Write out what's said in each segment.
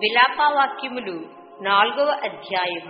విలాపవాక్యములు నాలుగవ అధ్యాయము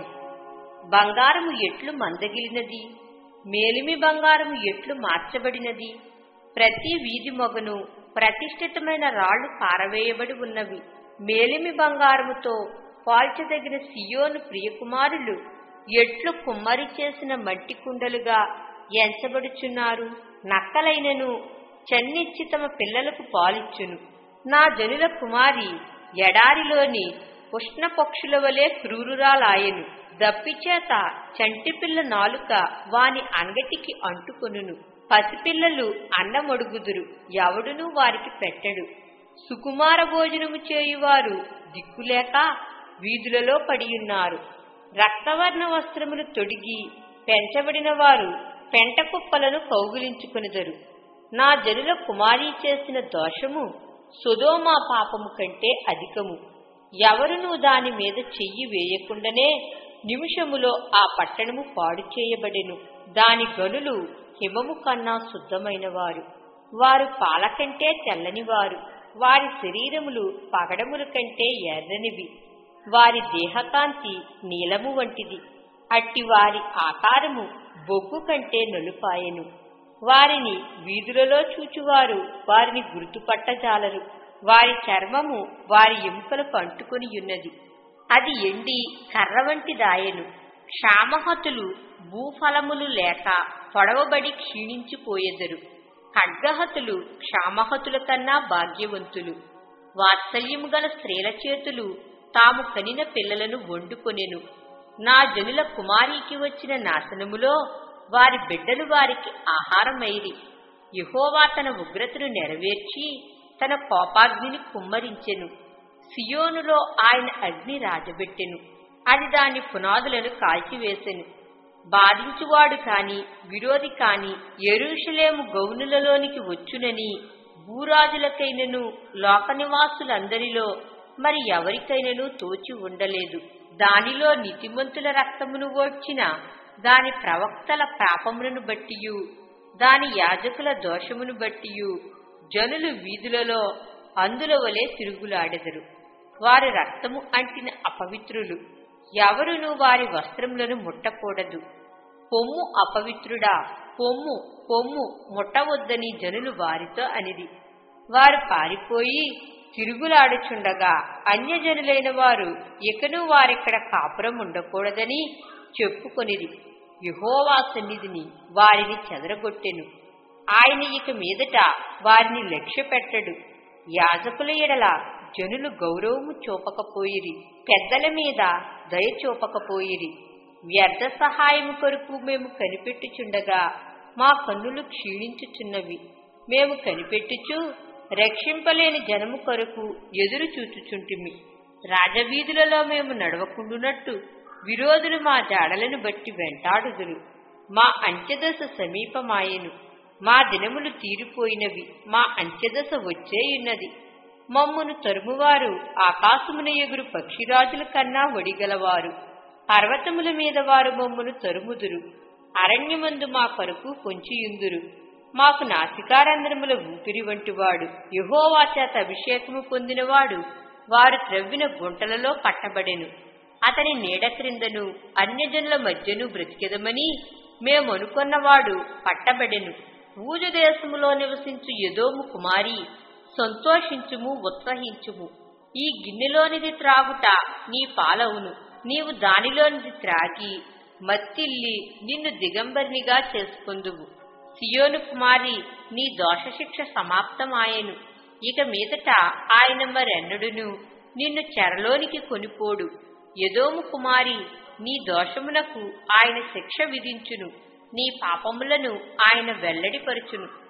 బంగారము ఎట్లు మందగిలినది మేలిమి బంగారము ఎట్లు మార్చబడినది ప్రతి వీధి మొగను ప్రతిష్ఠితమైన రాళ్లు పారవేయబడి ఉన్నవి మేలిమి బంగారముతో పాల్చదగిన సియోను ప్రియకుమారులు ఎట్లు కుమ్మరి చేసిన మట్టి కుండలుగా ఎంచబడుచున్నారు నక్కలైనను చన్నిచ్చి తమ పిల్లలకు పాలిచ్చును నా జనుల కుమారి ఎడారిలోని ఉష్ణ పక్షుల వలె క్రూరురాలాయను దప్పిచేత చంటిపిల్ల నాలుక వాని అంగటికి అంటుకొనును పసిపిల్లలు అన్నమొడుగుదురు ఎవడునూ వారికి పెట్టడు సుకుమార భోజనము చేయువారు దిక్కులేక వీధులలో పడియున్నారు రక్తవర్ణ వస్త్రములు తొడిగి పెంచబడిన వారు పెంట కుప్పలను కౌగులించుకునిదరు నా జనుల కుమారి చేసిన దోషము సుధోమా పాపము కంటే అధికము ఎవరునూ దాని మీద చెయ్యి వేయకుండానే నిమిషములో ఆ పట్టణము పాడు చేయబడెను దాని గనులు హిమము కన్నా శుద్ధమైన వారు వారు పాల కంటే తెల్లనివారు వారి శరీరములు పగడముల కంటే ఎర్రనివి వారి దేహకాంతి నీలము వంటిది అట్టి వారి ఆకారము బొగ్గు కంటే నలుపాయెను వారిని వీధులలో చూచువారు వారిని గుర్తుపట్టజాలరు వారి చర్మము వారి ఎముకలకు అంటుకొని ఉన్నది అది ఎండి కర్ర వంటి దాయెను క్షామహతులు భూఫలములు లేక పొడవబడి క్షీణించిపోయెదరు ఖడ్గహతులు క్షామహతుల కన్నా భాగ్యవంతులు వాత్సల్యము గల స్త్రీల చేతులు తాము కనిన పిల్లలను వండుకొనెను నా జనుల కుమారికి వచ్చిన నాశనములో వారి బిడ్డలు వారికి ఆహారమైరి యహోవా తన ఉగ్రతను నెరవేర్చి తన కోపాగ్నిని కుమ్మరించెను సియోనులో ఆయన అగ్ని రాజబెట్టెను అది దాని పునాదులను కాల్చివేసెను బాధించువాడు కాని విరోధి కాని ఎరుషలేము గౌనులలోనికి వచ్చునని భూరాజులకైనను లోకనివాసులందరిలో మరి ఎవరికైనను తోచి ఉండలేదు దానిలో నితిమంతుల రక్తమును ఓడ్చిన దాని ప్రవక్తల పాపములను బట్టియు దాని యాజకుల దోషమును బట్టియు జనులు వీధులలో అందుల వలె తిరుగులాడెదరు వారి రక్తము అంటిన అపవిత్రులు ఎవరును వారి వస్త్రములను ముట్టకూడదు పొమ్ము అపవిత్రుడా పొమ్ము పొమ్ము ముట్టవద్దని జనులు వారితో అనిది వారు పారిపోయి తిరుగులాడుచుండగా అన్యజనులైన వారు ఇకను వారిక్కడ కాపురం ఉండకూడదని చెప్పుకొనిది యహోవా సన్నిధిని వారిని చెదరగొట్టెను ఆయన ఇక మీదట వారిని లక్ష్య పెట్టడు యాజకుల ఎడల జనులు గౌరవము చూపకపోయిరి పెద్దల మీద దయ చూపకపోయిరి వ్యర్థ సహాయము కొరకు మేము కనిపెట్టుచుండగా మా కన్నులు క్షీణించుచున్నవి మేము కనిపెట్టుచు రక్షింపలేని జనము కొరకు ఎదురు చూచుచుంటిమి రాజవీధులలో మేము నడవకుండునట్టు విరోధులు మా జాడలను బట్టి వెంటాడుదురు మా అంత్యదశ సమీపమాయెను మా దినములు తీరిపోయినవి మా అంత్యదశ వచ్చేయున్నది మమ్మును తరుమువారు ఆకాశమున ఎగురు పక్షిరాజుల కన్నా ఒడిగలవారు పర్వతముల మీద వారు మమ్మును తరుముదురు అరణ్యమందు మా కొరకు పొంచియుందురు మాకు నాసికారంధ్రముల ఊపిరి వంటివాడు యహోవా చేత అభిషేకము పొందినవాడు వారు త్రవ్విన గుంటలలో పట్టబడెను అతని నీడ క్రిందను అన్యజనుల మధ్యను బ్రతికెదమని మేమనుకొన్నవాడు పట్టబడెను ఊజు దేశములో నివసించు యదోము కుమారి సంతోషించుము ఉత్సహించుము ఈ గిన్నెలోనిది త్రాగుట నీ పాలవును నీవు దానిలోనిది త్రాగి మత్తిల్లి నిన్ను దిగంబరినిగా చేసుకుందువు సియోను కుమారి నీ దోషశిక్ష సమాప్తమాయెను ఇక మీదట ఆయన మరెన్నడును నిన్ను చెరలోనికి కొనిపోడు యదోము కుమారి నీ దోషమునకు ఆయన శిక్ష విధించును నీ పాపములను ఆయన వెల్లడిపరుచును